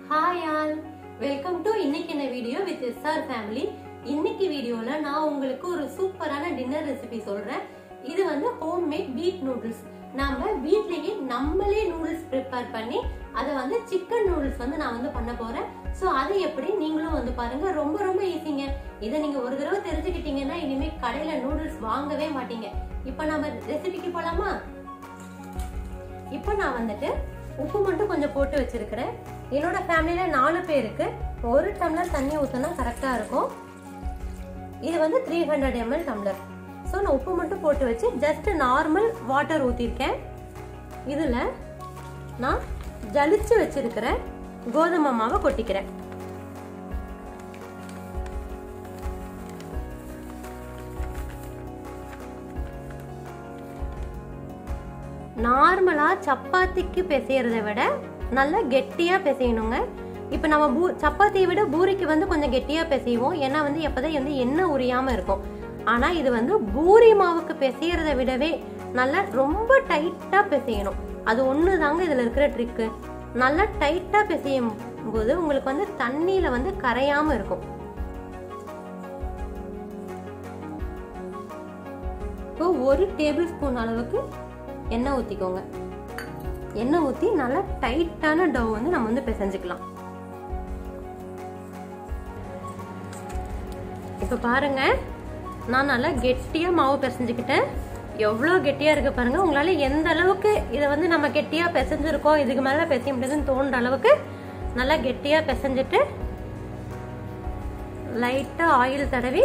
hi all welcome to இன்னைக்கு என்ன video with SR family இன்னைக்கு வீடியோல நான் உங்களுக்கு ஒரு சூப்பரான டின்னர் ரெசிபி சொல்றேன் இது வந்து ஹோம் மேட் பீட் நூடுல்ஸ் நாம வீட்லயே நம்மளே நூடுல்ஸ் ப்ரிப்பேர் பண்ணி அதை வந்து சிக்கன் நூடுல்ஸ் வந்து நான் வந்து பண்ண போறேன் ஸோ அதை எப்படி நீங்களும் வந்து பாருங்க ரொம்ப ரொம்ப ஈஸிங்க இதை நீங்க ஒரு தடவை தெரிஞ்சுக்கிட்டீங்கன்னா இனிமே கடையில நூடுல்ஸ் வாங்கவே மாட்டீங்க இப்போ நம்ம ரெசிபிக்கு போலாமா இப்போ நான் வந்துட்டு உப்பு மட்டும் கொஞ்சம் போட்டு வச்சிருக்கிறேன் என்னோட ஃபேமிலியில நாலு பேருக்கு ஒரு டம்ளர் தண்ணி ஊற்றினா கரெக்டாக இருக்கும் இது வந்து three hundred ML tumbler so நான் உப்பு மட்டும் போட்டு வச்சு ஜஸ்ட் நார்மல் வாட்டர் ஊற்றிருக்கேன் இதில் நான் ஜலிச்சு வச்சிருக்கிற கோதுமை மாவை கொட்டிக்கிறேன் நார்மலா சப்பாத்திக்கு பிசையறதை விட நல்லா கெட்டியா பிசையணுங்க இப்போ நம்ம பூ சப்பாத்தியை விட பூரிக்கு வந்து கொஞ்சம் கெட்டியா பிசைவோம் ஏன்னா வந்து எப்போதான் வந்து எண்ணெய் உரியாம இருக்கும் ஆனா இது வந்து பூரி மாவுக்கு பிசையறதை விடவே நல்லா ரொம்ப டைட்டா பிசையணும் அது ஒன்று தாங்க இதுல இருக்கிற ட்ரிக்கு நல்லா டைட்டா பிசையும் போது உங்களுக்கு வந்து தண்ணியில வந்து கரையாம இருக்கும் இப்போ ஒரு டேபிள் ஸ்பூன் அளவுக்கு எண்ணெய் ஊற்றிக்கோங்க எண்ணெய் ஊற்றி நல்லா டைட்டான டவ் வந்து நம்ம வந்து பிசைஞ்சுக்கலாம் இப்போ பாருங்க நான் நல்லா கெட்டியாக மாவு பிசைஞ்சுக்கிட்டேன் எவ்வளோ கெட்டியாக இருக்கு பாருங்க உங்களால் எந்த அளவுக்கு இதை வந்து நம்ம கெட்டியாக பிசைஞ்சிருக்கோம் இதுக்கு மேலே பிசைய முடியாதுன்னு தோன்ற அளவுக்கு நல்லா கெட்டியாக பிசைஞ்சிட்டு லைட்டாக ஆயில் தடவி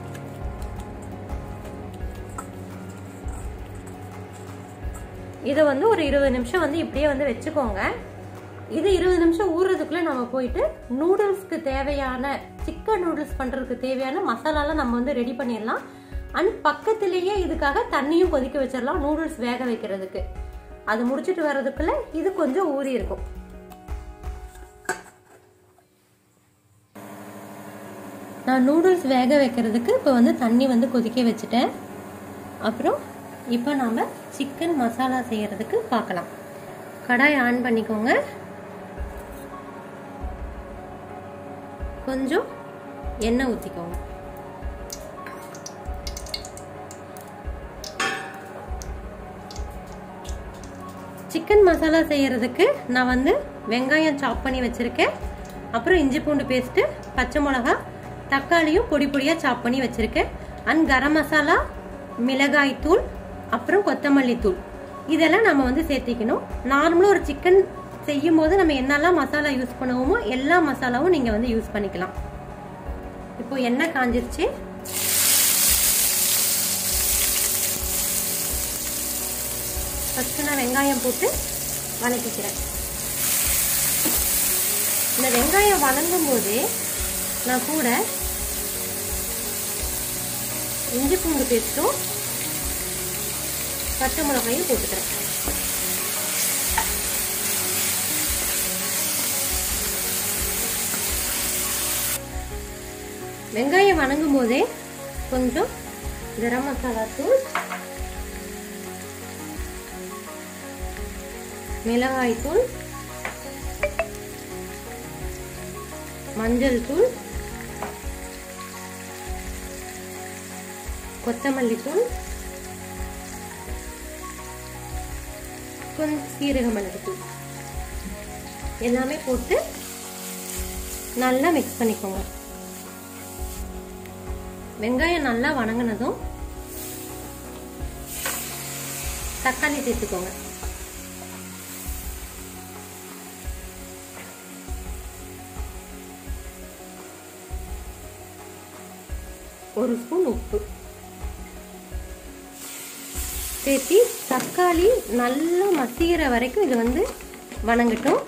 இதை வந்து ஒரு இருபது நிமிஷம் வந்து இப்படியே வந்து வச்சுக்கோங்க இது இருபது நிமிஷம் ஊறுறதுக்குள்ள நம்ம போயிட்டு நூடுல்ஸ்க்கு தேவையான சிக்கன் நூடுல்ஸ் பண்றதுக்கு தேவையான மசாலாலாம் நம்ம வந்து ரெடி பண்ணிடலாம் அண்ட் பக்கத்திலேயே இதுக்காக தண்ணியும் கொதிக்க வச்சிடலாம் நூடுல்ஸ் வேக வைக்கிறதுக்கு அது முடிச்சிட்டு வர்றதுக்குள்ள இது கொஞ்சம் ஊறி இருக்கும் நான் நூடுல்ஸ் வேக வைக்கிறதுக்கு இப்போ வந்து தண்ணி வந்து கொதிக்க வச்சுட்டேன் அப்புறம் இப்போ நாம் சிக்கன் மசாலா செய்கிறதுக்கு பார்க்கலாம் கடாய் ஆன் பண்ணிக்கோங்க கொஞ்சம் எண்ணெய் ஊற்றிக்கோங்க சிக்கன் மசாலா செய்யறதுக்கு நான் வந்து வெங்காயம் சாப் பண்ணி வச்சிருக்கேன் அப்புறம் இஞ்சி பூண்டு பேஸ்ட்டு பச்சை மிளகா தக்காளியும் பொடி பொடியாக சாப் பண்ணி வச்சிருக்கேன் அண்ட் கரம் மசாலா மிளகாய் தூள் அப்புறம் கொத்தமல்லி தூள் இதெல்லாம் நம்ம வந்து சேர்த்திக்கணும் நார்மலாக ஒரு சிக்கன் செய்யும் போது நம்ம என்னெல்லாம் மசாலா யூஸ் பண்ணுவோமோ எல்லா மசாலாவும் நீங்கள் வந்து யூஸ் பண்ணிக்கலாம் இப்போ எண்ணெய் காஞ்சிருச்சு ஃபஸ்ட்டு நான் வெங்காயம் போட்டு வதக்கிக்கிறேன் இந்த வெங்காயம் வதங்கும் போதே நான் கூட இஞ்சி பூண்டு பேஸ்ட்டும் பச்சை மிளகாயும் போட்டுக்கிறேன் வெங்காயம் வணங்கும் போதே கொஞ்சம் கரம் மசாலா தூள் மிளகாய் தூள் மஞ்சள் தூள் கொத்தமல்லி தூள் கொஞ்சம் சீரக மிளகுத்தூள் எல்லாமே போட்டு நல்லா மிக்ஸ் பண்ணிக்கோங்க வெங்காயம் நல்லா வணங்கினதும் தக்காளி சேர்த்துக்கோங்க ஒரு ஸ்பூன் உப்பு சேர்த்தி தக்காளி நல்லா மசிகிற வரைக்கும் இது வந்து வணங்கட்டும்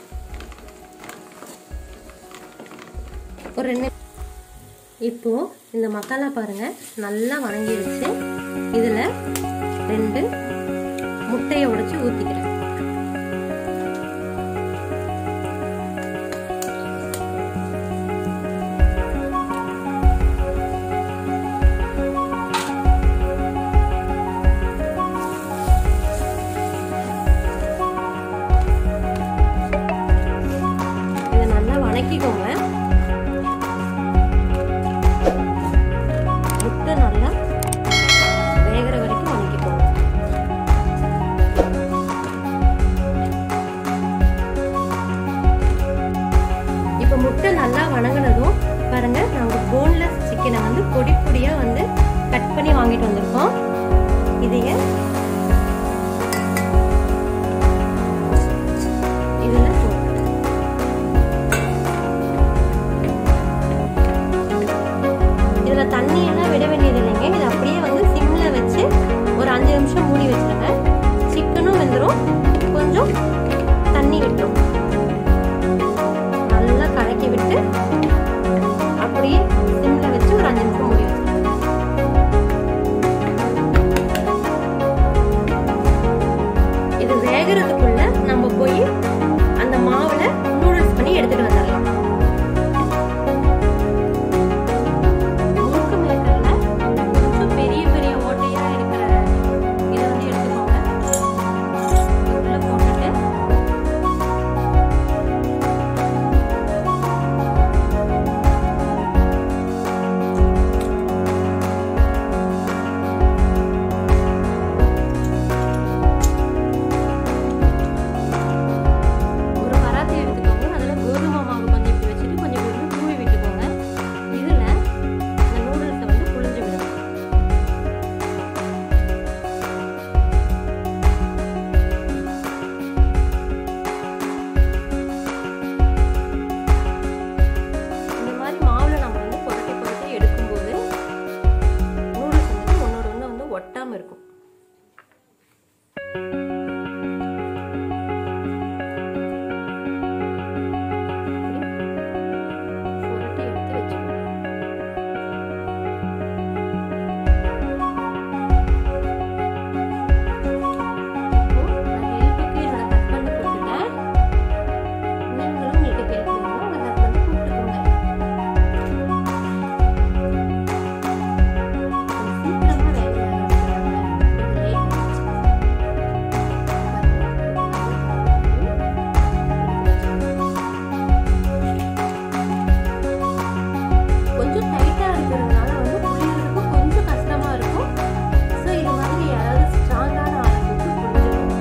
ஒரு ரெண்டு இப்போ இந்த மசாலா பாருங்க நல்லா வணங்கிடுச்சு இதுல ரெண்டு முட்டையை உடைச்சு ஊத்திக்கிறேன் வணங்கினதும் பாருங்க நாங்கள் போன்லெஸ் சிக்கனை வந்து பொடி பொடியாக வந்து கட் பண்ணி வாங்கிட்டு வந்திருக்கோம் இதைய இதில் இதில் தண்ணியெல்லாம் விட வேண்டியது இல்லைங்க இது அப்படியே வந்து சிம்மில் வச்சு ஒரு அஞ்சு நிமிஷம் மூடி வச்சிருங்க சிக்கனும் வெந்துடும் கொஞ்சம் தண்ணி விட்டுரும் நல்லா கலக்கி விட்டு அப்படியே சிம்மில் வச்சு ஒரு அஞ்சு நிமிஷம் மூடி வச்சிருங்க இது வேகிறதுக்குள்ள நம்ம போய் அந்த மாவுல நூடுல்ஸ் பண்ணி எடுத்துட்டு வந்துடலாம் முறுக்கு மேக்கர்ல கொஞ்சம் பெரிய பெரிய ஓட்டையா இருக்கிற இதை வந்து எடுத்துக்கோங்க உள்ள போட்டுட்டு ஒரு பராத்தி எடுத்துக்கோங்க அதில் கோதுமை மாவு கொஞ்சம் இப்படி வச்சுட்டு கொஞ்சம் கொஞ்சம் தூவி விட்டுக்கோங்க இதில் இந்த நூடுல்ஸை வந்து புழிஞ்சு விடணும் இந்த மாதிரி மாவுல நம்ம வந்து புரட்டி புரட்டி எடுக்கும்போது நூடுல்ஸ் வந்து ஒன்னோட ஒன்று வந்து ஒட்டாமல் இருக்கும் புரட்டி எடுத்து வச்சுக்கணும் இப்போ நான் ஹெல்ப்புக்கு என்னோட ஹஸ்பண்ட் கொடுத்துட்டேன் நீங்களும் உங்களுக்கு ஹெல்ப் வேணும்னா உங்க ஹஸ்பண்ட் கூப்பிட்டுக்கோங்க சீக்கிரமா வேலையை ஆரம்பிக்கிறாங்க கொஞ்சம் லேட் ஆயிடுச்சு கொஞ்சம் டைட்டா இருக்கிறதுனால வந்து புளியறதுக்கு கொஞ்சம் கஷ்டமா இருக்கும் ஸோ இது மாதிரி யாராவது ஸ்ட்ராங்கான ஆளை கூப்பிட்டு புளிஞ்சிடும்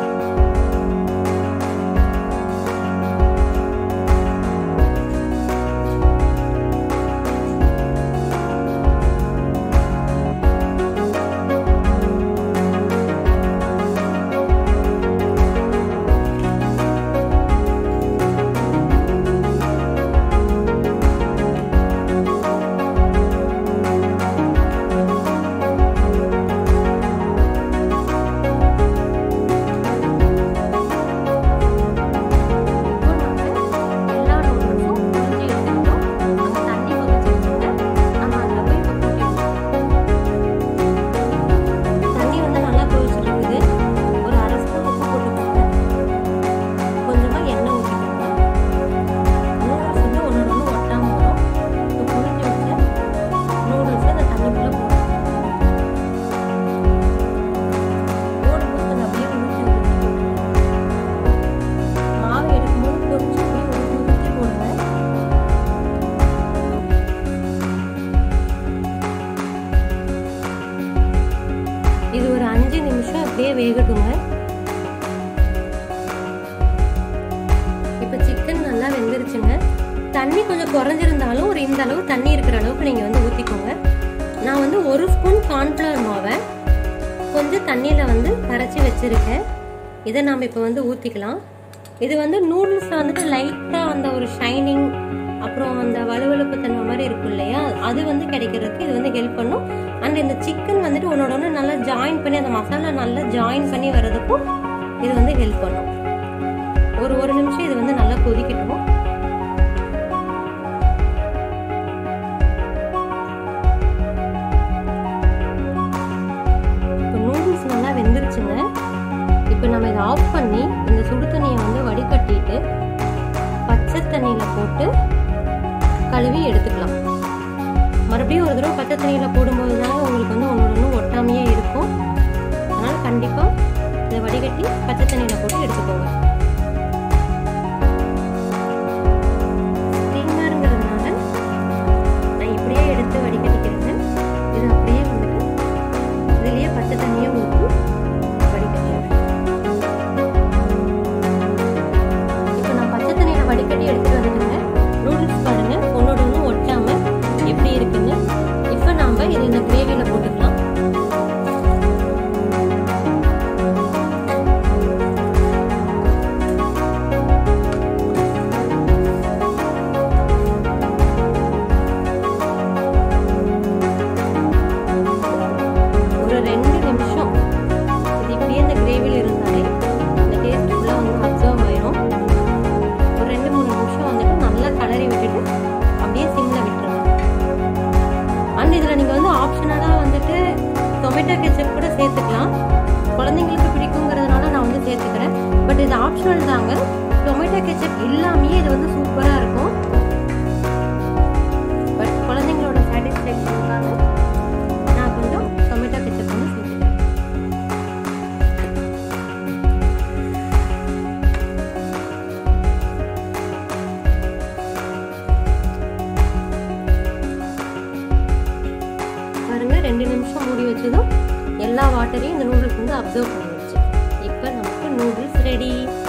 இப்போ நம்ம எல்லா நூடுல்ஸும் புளிஞ்சு எடுத்துக்கிட்டோம் அங்கே தண்ணி கொதிச்சிருச்சுங்க நம்ம அதில் போய் இப்போ கொட்டிடணும் தண்ணி வந்து நல்லா கொதிச்சுட்டு இருக்குது ஒரு அரை ஸ்பூன் உப்பு போட்டுக்கோங்க கொஞ்சமாக எண்ணெய் ஊற்றிக்கோங்க நூடுல்ஸ் வந்து ஒன்றோட ஒன்று ஒட்டாமல் வரும் இப்போ புளிஞ்சு வச்ச நூடுல்ஸை அந்த தண்ணிக்குள்ளே போடணும் போடும்போது கொஞ்சம் அப்படியே ஊற்றி ஊற்றி போட்டுருங்க மாவு எடுக்கும்போது கொஞ்சம் அப்படியே ஊற்றி ஊற்றி போடுங்க இது ஒரு அஞ்சு நிமிஷம் அப்படியே வேகட்டுங்க இப்போ சிக்கன் நல்லா வெந்துருச்சுங்க தண்ணி கொஞ்சம் குறைஞ்சிருந்தாலும் ஒரு இந்த அளவு தண்ணி இருக்கிற அளவுக்கு நீங்கள் வந்து ஊற்றிக்கோங்க நான் வந்து ஒரு ஸ்பூன் கார்ன்ஃப்ளவர் மாவை கொஞ்சம் தண்ணியில் வந்து கரைச்சி வச்சுருக்கேன் இதை நாம் இப்போ வந்து ஊற்றிக்கலாம் இது வந்து நூடுல்ஸில் வந்துட்டு லைட்டாக அந்த ஒரு ஷைனிங் அப்புறம் அந்த வலுவலுப்பு தன்மை மாதிரி இருக்கும் இல்லையா அது வந்து கிடைக்கிறதுக்கு இது வந்து ஹெல்ப் பண்ணும் அண்ட் இந்த சிக்கன் வந்துட்டு ஒன்னோட ஒன்று நல்லா ஜாயின் பண்ணி அந்த மசாலா நல்லா ஜாயின் பண்ணி வர்றதுக்கும் இது வந்து ஹெல்ப் பண்ணும் ஒரு ஒரு நிமிஷம் இது வந்து நல்லா கொதிக்கட்டும் இப்போ நூடுல்ஸ் நல்லா வெந்துருச்சுங்க இப்போ நம்ம இதை ஆஃப் பண்ணி இந்த சுடு தண்ணியை வந்து வடிகட்டிட்டு பச்சை தண்ணியில் போட்டு கழுவி எடுத்துக்கலாம் மறுபடியும் ஒரு தடவை பச்சை தண்ணியில் போடும்போது தாங்க உங்களுக்கு வந்து ஒன்று ஒன்று ஒட்டாமையே இருக்கும் அதனால் கண்டிப்பாக இதை வடிகட்டி பச்சை தண்ணியில் போட்டு எடுத்துக்கோங்க ஸ்டீமருங்கிறதுனால நான் இப்படியே எடுத்து வடிகட்டிக்கிறேங்க இது அப்படியே வந்துட்டு இதுலேயே பச்சை தண்ணியை ஊற்றி வடிகட்டிடுறேன் இப்போ நான் பச்சை தண்ணியில் வடிகட்டி எடுத்துட்டு வந்துட்டேங்க நூடுல்ஸ் பாருங்க ஆப்ஷனல் தாங்க டொமேட்டோ கெச்சப் இல்லாமயே இது வந்து சூப்பராக இருக்கும் பட் குழந்தைங்களோட சாட்டிஸ்ஃபேக்ஷனுக்காக நான் கொஞ்சம் டொமேட்டோ கெச்சப் வந்து செஞ்சுட்டேன் பாருங்க ரெண்டு நிமிஷம் மூடி வச்சதும் எல்லா வாட்டரையும் இந்த நூடுல்ஸ் வந்து அப்சர்வ் பண்ணிடுச்சு இப்போ நமக்கு நூடுல்ஸ் ரெடி